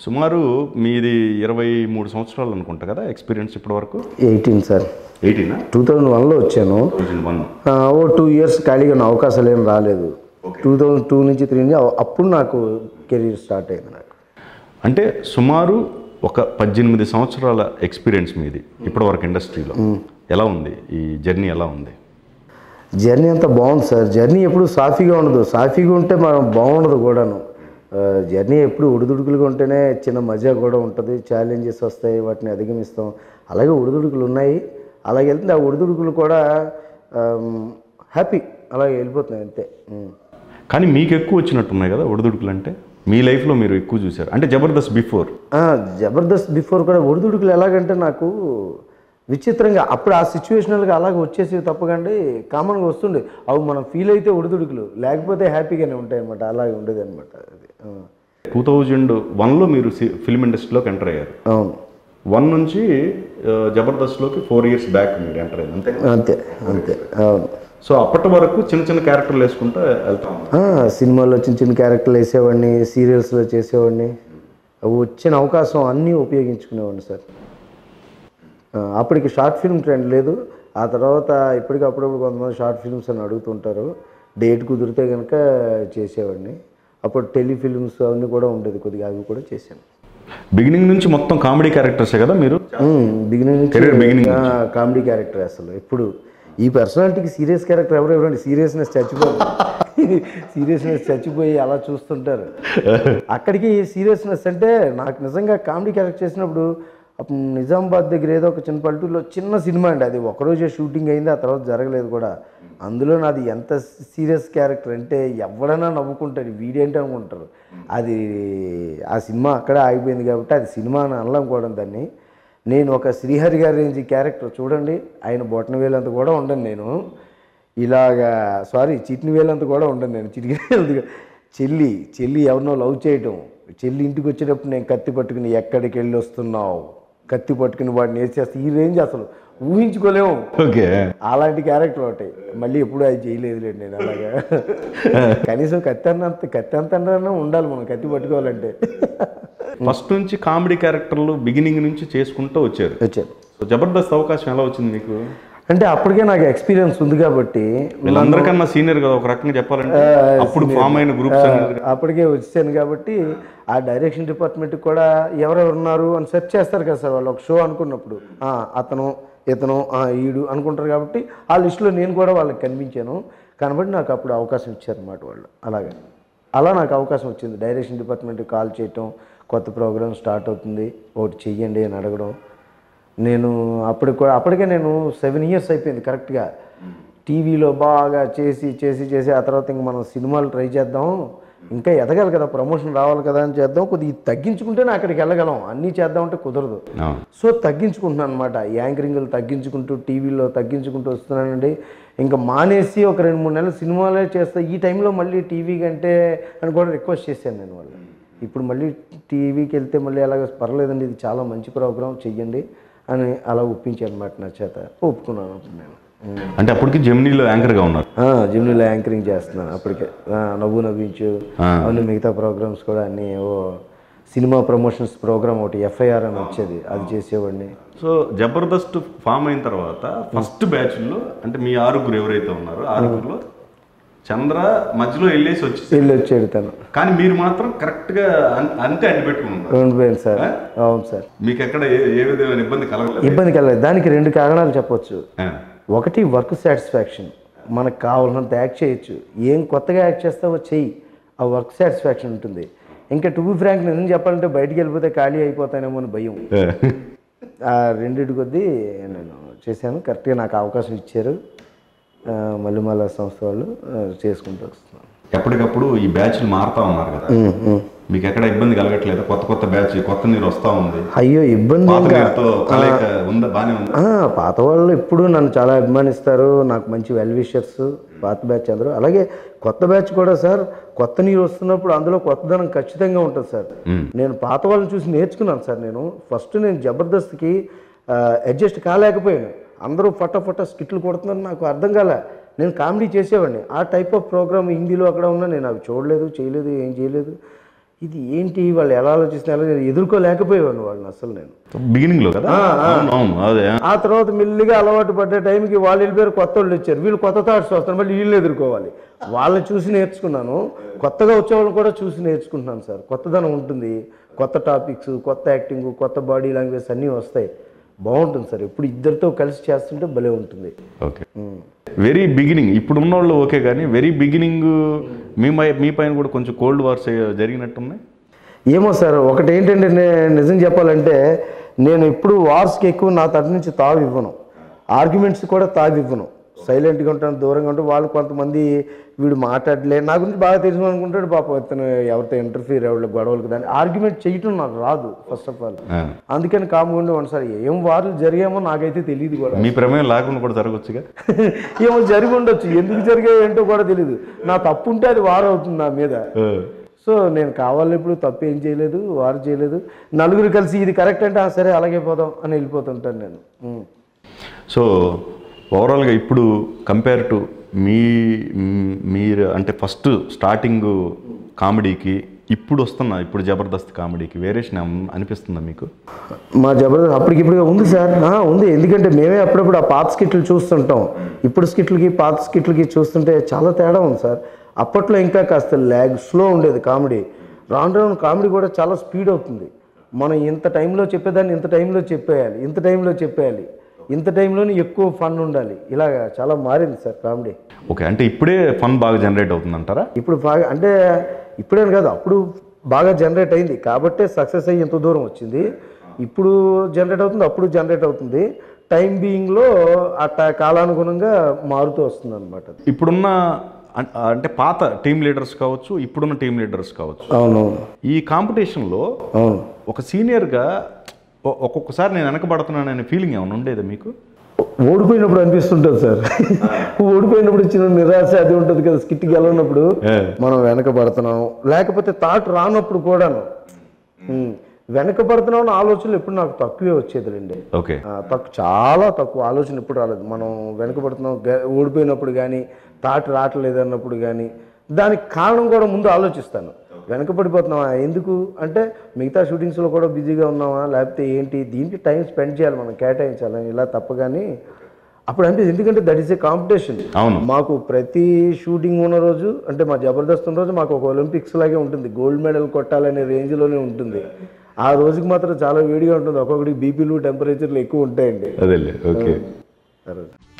సుమారు మీది ఇరవై మూడు సంవత్సరాలు అనుకుంటా కదా ఎక్స్పీరియన్స్ ఇప్పటి వరకు ఎయిటీన్ సార్ ఎయిటీనా టూ థౌజండ్ వన్లో వచ్చాను థౌజండ్ వన్ ఆ, ఓ టూ ఇయర్స్ ఖాళీగా ఉన్న అవకాశాలు ఏం రాలేదు టూ థౌజండ్ టూ నుంచి త్రీ నుంచి అప్పుడు నాకు కెరీర్ స్టార్ట్ అయింది నాకు అంటే సుమారు ఒక పద్దెనిమిది సంవత్సరాల ఎక్స్పీరియన్స్ మీది ఇప్పటి వరకు ఇండస్ట్రీలో ఎలా ఉంది ఈ జర్నీ ఎలా ఉంది జర్నీ అంతా బాగుంది సార్ జర్నీ ఎప్పుడు సాఫీగా ఉండదు సాఫీగా ఉంటే మనం బాగుండదు కూడాను ఆ, జర్నీ ఎప్పుడు ఉడుదుడుకులుగా ఉంటేనే చిన్న మజా కూడా ఉంటుంది ఛాలెంజెస్ వస్తాయి వాటిని అధిగమిస్తాం అలాగే ఉడుదుడుకులు ఉన్నాయి అలాగే వెళ్తుంది ఆ ఉడుదుడుకులు కూడా హ్యాపీ అలాగే వెళ్ళిపోతున్నాయి అంతే ఉం. కానీ మీకు ఎక్కువ వచ్చినట్టున్నాయి కదా ఒడిదుడుకులు అంటే మీ లైఫ్లో మీరు ఎక్కువ చూశారు అంటే జబర్దస్త్ బిఫోర్ ఆ, జబర్దస్త్ బిఫోర్ కూడా ఒడిదుడుకులు ఎలాగంటే నాకు విచిత్రంగా అప్పుడు ఆ సిచ్యువేషనల్గా అలాగే వచ్చేసి తప్పకండి కామన్గా వస్తుండే అవి మనం ఫీల్ అయితే ఒడిదుడుకులు లేకపోతే హ్యాపీగానే ఉంటాయి అనమాట అలాగే ఉండేది అనమాట అది ఆ. టూ థౌజండ్ వన్లో మీరు ఫిల్మ్ ఇండస్ట్రీలోకి ఎంటర్ అయ్యారు అవును వన్ నుంచి ఆ, జబర్దస్త్లోకి ఫోర్ ఇయర్స్ బ్యాక్ మీరు ఎంటర్ అయ్యారు అంతే అంతే అంతే అవును సో అప్పటి వరకు చిన్న చిన్న క్యారెక్టర్లు వేసుకుంటూ వెళ్తాం ఆ, సినిమాల్లో చిన్న చిన్న క్యారెక్టర్లు వేసేవాడిని సీరియల్స్లో చేసేవాడిని అవి వచ్చిన అవకాశం అన్నీ ఉపయోగించుకునేవాడిని సార్ ఆ, అప్పటికి షార్ట్ ఫిల్మ్ ట్రెండ్ లేదు ఆ తర్వాత ఇప్పటికి అప్పుడప్పుడు కొంతమంది షార్ట్ ఫిల్మ్స్ అని అడుగుతుంటారు డేట్ కుదిరితే కనుక చేసేవాడిని అప్పుడు టెలిఫిల్మ్స్ అవన్నీ కూడా ఉండేది కొద్దిగా అవి కూడా చేశాను బిగినింగ్ నుంచి మొత్తం కామెడీ క్యారెక్టర్సే కదా మీరు బిగినింగ్ Career beginning నుంచి కామెడీ క్యారెక్టర్ అసలు ఎప్పుడు ఈ పర్సనాలిటీకి సీరియస్ క్యారెక్టర్ ఎవరు ఎవరండి సీరియస్నెస్ చచ్చిపోయి సీరియస్నెస్ చచ్చిపోయి అలా చూస్తుంటారు అక్కడికి సీరియస్నెస్ అంటే నాకు నిజంగా కామెడీ క్యారెక్టర్ చేసినప్పుడు అప్పుడు నిజామాబాద్ దగ్గర ఏదో ఒక చిన్న పల్లెటూరులో చిన్న సినిమా అండి అది ఒకరోజే షూటింగ్ అయింది ఆ తర్వాత జరగలేదు కూడా అందులో నాది ఎంత సీరియస్ క్యారెక్టర్ అంటే ఎవడైనా నవ్వుకుంటాడు వీడేంటి అనుకుంటారు అది ఆ సినిమా అక్కడే ఆగిపోయింది కాబట్టి అది సినిమా అని అనలేం కూడా దాన్ని నేను ఒక శ్రీహరి గారి రేంజ్ క్యారెక్టర్ చూడండి ఆయన బొట్టన వేలంత కూడా ఉండను నేను ఇలాగా సారీ చిట్ని వేలంత కూడా ఉండను నేను చిటికి వేలంత చెల్లి చెల్లి ఎవరినో లవ్ చేయటం చెల్లి ఇంటికి వచ్చేటప్పుడు నేను కత్తి పట్టుకుని ఎక్కడికి వెళ్ళి వస్తున్నావు కత్తి పట్టుకుని వాడిని వేసేస్తే ఈ రేంజ్ అసలు ఊహించుకోలేము ఓకే అలాంటి క్యారెక్టర్ ఒకటి మళ్ళీ ఎప్పుడు అది చేయలేదులేండి నేను అలాగా కనీసం కత్తి అన్నంత కత్తి అంత అన్నా ఉండాలి మనం కత్తి పట్టుకోవాలంటే ఫస్ట్ నుంచి కామెడీ క్యారెక్టర్లు బిగినింగ్ నుంచి చేసుకుంటూ వచ్చారు వచ్చాను సో జబర్దస్త్ అవకాశం ఎలా వచ్చింది మీకు అంటే అప్పటికే నాకు ఎక్స్పీరియన్స్ ఉంది కాబట్టి వీళ్ళందరికన్నా సీనియర్ కదా ఒక రకంగా చెప్పాలంటే అప్పుడు ఫామ్ అయిన గ్రూప్స్ అప్పటికే వచ్చాను కాబట్టి ఆ డైరెక్షన్ డిపార్ట్మెంట్ కూడా ఎవరెవరు ఉన్నారు అని సెర్చ్ చేస్తారు కదా సార్ వాళ్ళు ఒక షో అనుకున్నప్పుడు ఆ, అతను ఇతను ఆ, ఈడు అనుకుంటారు కాబట్టి ఆ లిస్టులో నేను కూడా వాళ్ళకి కనిపించాను కనబడి నాకు అప్పుడు అవకాశం ఇచ్చారన్నమాట వాళ్ళు అలాగే అలా నాకు అవకాశం వచ్చింది డైరెక్షన్ డిపార్ట్మెంట్కి కాల్ చేయటం కొత్త ప్రోగ్రామ్ స్టార్ట్ అవుతుంది ఒకటి చెయ్యండి అని అడగడం నేను అప్పటికి కూడా అప్పటికే నేను సెవెన్ ఇయర్స్ అయిపోయింది కరెక్ట్గా టీవీలో బాగా చేసి చేసి చేసి ఆ తర్వాత ఇంక మనం సినిమాలు ట్రై చేద్దాం ఇంకా ఎదగాలి కదా ప్రమోషన్ రావాలి కదా అని చేద్దాం కొద్దిగా తగ్గించుకుంటేనే అక్కడికి వెళ్ళగలం అన్నీ చేద్దామంటే కుదరదు సో తగ్గించుకుంటున్నాను అనమాట యాంకరింగ్లు తగ్గించుకుంటూ టీవీలో తగ్గించుకుంటూ వస్తున్నానండి ఇంకా మానేసి ఒక రెండు మూడు నెలలు సినిమాలే చేస్తా ఈ టైంలో మళ్ళీ టీవీ కంటే అని కూడా రిక్వెస్ట్ చేశాను నేను వాళ్ళు ఇప్పుడు మళ్ళీ టీవీకి వెళ్తే మళ్ళీ అలాగ పర్లేదండి ఇది చాలా మంచి ప్రోగ్రామ్ చెయ్యండి అని అలా ఒప్పించాను అనమాట నా చేత ఒప్పుకున్నాను అప్పుడు నేను అంటే అప్పటికి జెమినీలో యాంకర్గా ఉన్నారు ఆ, జిమ్నీలో యాంకరింగ్ చేస్తున్నాను అప్పటికే ఆ, నవ్వు నవ్వించు అవన్నీ మిగతా ప్రోగ్రామ్స్ కూడా అన్నీ ఓ సినిమా ప్రమోషన్స్ ప్రోగ్రామ్ ఒకటి ఎఫ్ఐఆర్ అని వచ్చేది అది చేసేవాడిని సో జబర్దస్త్ ఫామ్ అయిన తర్వాత ఫస్ట్ బ్యాచ్లో అంటే మీ ఆరుగురు ఎవరైతే ఉన్నారో ఆరుగురులో చంద్ర మధ్యలో వెళ్ళేసి వచ్చి వెళ్ళి వచ్చేది తను కానీ మీరు మాత్రం కరెక్ట్గా అన్- అంతే అంటి పెట్టుకుని ఉన్నారు ఉండిపోయింది సార్ అవును సార్ మీకు ఎక్కడ ఏ ఏ విధమైన ఇబ్బంది కలగలేదు ఇబ్బంది కలగలేదు దానికి రెండు కారణాలు చెప్పొచ్చు ఆ. ఒకటి వర్క్ సాటిస్ఫాక్షన్ మనకు కావాలన్నంత యాక్ట్ చేయొచ్చు ఏం కొత్తగా యాక్ట్ చేస్తావో చెయ్యి ఆ వర్క్ సాటిస్ఫాక్షన్ ఉంటుంది ఇంకా టు బి ఫ్రాంక్ నేను చెప్పాలంటే బయటికి వెళ్ళిపోతే ఖాళీ అయిపోతానేమో అని భయం ఆ రెండింటి కొద్దీ నేను చేశాను కరెక్ట్గా నాకు అవకాశం ఇచ్చారు ఆ, మల్లిమాల సంస్థ వాళ్ళు ఆ, చేసుకుంటూ వస్తున్నాను ఎప్పటికప్పుడు ఈ బ్యాచ్లు మారుతా ఉన్నారు కదా మీకు ఎక్కడ ఇబ్బంది కలగట్లేదు కొత్త కొత్త బ్యాచ్ కొత్త నీరు వస్తా ఉంది అయ్యో ఇబ్బంది పాత నీరుతో కలయిక ఉందా బానే ఉందా ఆ, పాత వాళ్ళు ఎప్పుడు నన్ను చాలా అభిమానిస్తారు నాకు మంచి వెల్ విషర్స్ పాత బ్యాచ్ అందరూ అలాగే కొత్త బ్యాచ్ కూడా సార్ కొత్త నీరు వస్తున్నప్పుడు అందులో కొత్తదనం ఖచ్చితంగా ఉంటుంది సార్ నేను పాత వాళ్ళని చూసి నేర్చుకున్నాను సార్ నేను ఫస్ట్ నేను జబర్దస్త్కి అడ్జస్ట్ కాలేకపోయాను అందరూ ఫట ఫట స్కిట్లు కొడుతున్నారు నాకు అర్థం కాలే నేను కామెడీ చేసేవాడిని ఆ టైప్ ఆఫ్ ప్రోగ్రామ్ హిందీలో అక్కడ ఉన్నా నేను అవి చూడలేదు చేయలేదు ఏం చేయలేదు ఇది ఏంటి వాళ్ళు ఎలా ఆలోచిస్తున్నారు ఎలా ఎదుర్కోలేకపోయేవాడిని వాళ్ళని అసలు నేను బిగినింగ్ లో కదా అవును అవును అదే ఆ తర్వాత మెల్లిగా అలవాటు పడ్డ టైంకి వాళ్ళు వెళ్ళిపోయారు కొత్త వాళ్ళు వచ్చారు వీళ్ళు కొత్త థాట్స్ వస్తారు మళ్ళీ వీళ్ళు ఎదుర్కోవాలి వాళ్ళని చూసి నేర్చుకున్నాను కొత్తగా వచ్చే వాళ్ళని కూడా చూసి నేర్చుకుంటున్నాను సార్ కొత్తదనం ఉంటుంది కొత్త టాపిక్స్ కొత్త యాక్టింగ్ కొత్త బాడీ లాంగ్వేజ్ అన్నీ వస్తాయి బాగుంటుంది సార్ ఇప్పుడు ఇద్దరితో కలిసి చేస్తుంటే భలే ఉంటుంది ఓకే వెరీ బిగినింగ్ ఇప్పుడు ఉన్నోళ్ళు ఓకే కానీ వెరీ బిగినింగ్ మీ మై- మీ పైన కూడా కొంచెం కోల్డ్ వార్స్ జరిగినట్టున్నాయి ఏమో సార్ ఒకటి ఏంటంటే నే- నిజం చెప్పాలంటే నేను ఎప్పుడు వార్స్కి ఎక్కువ నా తరపు నుంచి తావి ఇవ్వను ఆర్గ్యుమెంట్స్ కూడా తావి ఇవ్వను సైలెంట్గా ఉంటాను దూరంగా ఉంటాను వాళ్ళు కొంతమంది వీడు మాట్లాడలే నా గురించి బాగా తెలుసు అనుకుంటాడు పాప ఇతను ఎవరితో ఇంటర్ఫీర్ ఎవరి గొడవలకు దాన్ని ఆర్గ్యుమెంట్ చేయటం నాకు రాదు ఫస్ట్ ఆఫ్ ఆల్ ఆ. అందుకని కాముగా ఒకసారి ఏం వార్లు జరిగామో నాకైతే తెలియదు కూడా మీ ప్రమేయం లేకుండా కూడా జరగవచ్చుగా ఏమో జరిగి ఉండొచ్చు ఎందుకు జరిగాయో ఏంటో కూడా తెలియదు నా తప్పు ఉంటే అది వార్ అవుతుంది నా మీద సో నేను కావాలని ఇప్పుడు తప్పు ఏం చేయలేదు వారు చేయలేదు నలుగురు కలిసి ఇది కరెక్ట్ అంటే "ఆ, సరే అలాగే పోదాం అని వెళ్ళిపోతుంటాను నేను ఉమ్. సో ఓవరాల్గా ఇప్పుడు కంపేర్ టు మీ మ్, మీరు అంటే ఫస్ట్ స్టార్టింగ్ కామెడీకి ఇప్పుడు వస్తున్న ఇప్పుడు జబర్దస్త్ కామెడీకి వేరియేషన్ ఏమన్నా అనిపిస్తుందా మీకు మా జబర్దస్త్ అప్పటికిప్పుడు ఉంది సార్ ఆ, ఉంది ఎందుకంటే మేమే అప్పుడప్పుడు ఆ పాత స్కిట్లు చూస్తుంటాం ఇప్పుడు స్కిట్లకి పాత స్కిట్లకి చూస్తుంటే చాలా తేడా ఉంది సార్ అప్పట్లో ఇంకా కాస్త ల్యాగ్ స్లో ఉండేది కామెడీ రాను రాను కామెడీ కూడా చాలా స్పీడ్ అవుతుంది మనం ఇంత టైంలో చెప్పేదాన్ని ఇంత టైంలో చెప్పేయాలి ఇంత టైంలో చెప్పేయాలి ఇంత టైంలోనే ఎక్కువ ఫన్ ఉండాలి ఇలాగా చాలా మారింది సార్ కామెడీ ఓకే అంటే ఇప్పుడే ఫన్ బాగా జనరేట్ అవుతుందంటారా ఇప్పుడు బాగా అంటే ఇప్పుడేం కాదు అప్పుడు బాగా జనరేట్ అయింది కాబట్టే సక్సెస్ అయ్యి ఇంత దూరం వచ్చింది ఇప్పుడు జనరేట్ అవుతుంది అప్పుడు జనరేట్ అవుతుంది టైం బీయింగ్లో అట్ట కాలానుగుణంగా మారుతూ వస్తుంది అనమాట ఇప్పుడున్న అం- అంటే పాత టీమ్ లీడర్స్ కావచ్చు ఇప్పుడున్న టీమ్ లీడర్స్ కావచ్చు అవునవును ఈ కాంపిటీషన్లో అవును ఒక సీనియర్గా ఒ- ఒక్కొక్కసారి నేను వెనకబడుతున్నాననే ఫీలింగ్ ఏమైనా ఉండేదా మీకు ఓడిపోయినప్పుడు అనిపిస్తుంటుంది సార్ ఓడిపోయినప్పుడు ఇచ్చిన నిరాశ అది ఉంటుంది కదా స్కిట్ గెలవనప్పుడు మనం వెనకబడుతున్నాం లేకపోతే థాట్ రానప్పుడు కూడాను ఉమ్, వెనకబడుతున్నాం అన్న ఆలోచనలు ఎప్పుడు నాకు తక్కువే వచ్చేదిలేండి ఓకే ఆ, తక్కువ చాలా తక్కువ ఆలోచన ఎప్పుడు రాలేదు మనం వెనకబడుతున్నాం గ- ఓడిపోయినప్పుడు కానీ తాట రావట్లేదు అన్నప్పుడు కానీ దానికి కారణం కూడా ముందు ఆలోచిస్తాను వెనకబడిపోతున్నావా ఎందుకు అంటే మిగతా షూటింగ్స్లో కూడా బిజీగా ఉన్నావా లేకపోతే ఏంటి దీనికి టైం స్పెండ్ చేయాలి మనం కేటాయించాలి ఇలా తప్ప కానీ అప్పుడు అంటే ఎందుకంటే దట్ ఈస్ ఏ కాంపిటీషన్ అవును మాకు ప్రతి షూటింగ్ ఉన్న రోజు అంటే మా జబర్దస్త్ ఉన్న రోజు మాకు ఒక ఒలింపిక్స్ లాగే ఉంటుంది గోల్డ్ మెడల్ కొట్టాలనే రేంజ్లోనే ఉంటుంది ఆ రోజుకి మాత్రం చాలా వేడిగా ఉంటుంది ఒక్కొక్కడికి బీపీలు టెంపరేచర్లు ఎక్కువ ఉంటాయండి అదేలే ఓకే ఆ రోజు